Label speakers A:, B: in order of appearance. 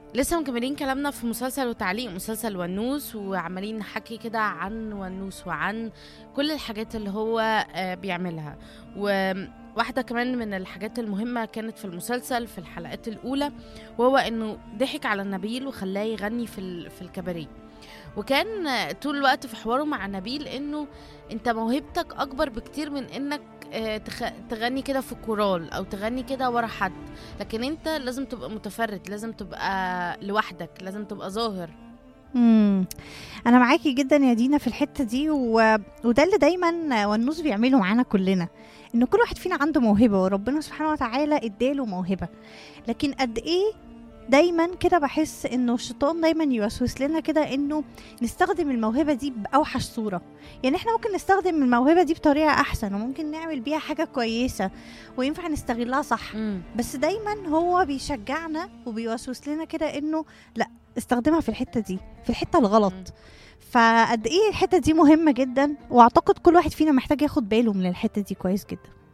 A: لسه مكملين كلامنا في مسلسل وتعليق مسلسل ونوس وعمالين نحكي كده عن ونوس وعن كل الحاجات اللي هو آه، بيعملها وواحدة كمان من الحاجات المهمة كانت في المسلسل في الحلقات الأولى وهو إنه ضحك على نبيل وخلاه يغني في ال- في الكباريه وكان آه، طول الوقت في حواره مع نبيل إنه أنت موهبتك أكبر بكتير من إنك آه، تخ- تغني كده في كورال أو تغني كده ورا حد لكن انت لازم تبقى متفرد لازم تبقى لوحدك لازم تبقى ظاهر
B: امم انا معاكي جدا يا دينا في الحته دي و... وده اللي دايما والنوس بيعمله معانا كلنا ان كل واحد فينا عنده موهبه وربنا سبحانه وتعالى اداله موهبه لكن قد ايه دايما كده بحس انه الشيطان دايما يوسوس لنا كده انه نستخدم الموهبه دي باوحش صوره يعني احنا ممكن نستخدم الموهبه دي بطريقه احسن وممكن نعمل بيها حاجه كويسه وينفع نستغلها صح بس دايما هو بيشجعنا وبيوسوس لنا كده انه لا استخدمها في الحته دي في الحته
A: مم.
B: الغلط فقد ايه الحته دي مهمه جدا واعتقد كل واحد فينا محتاج ياخد باله من الحته دي كويس جدا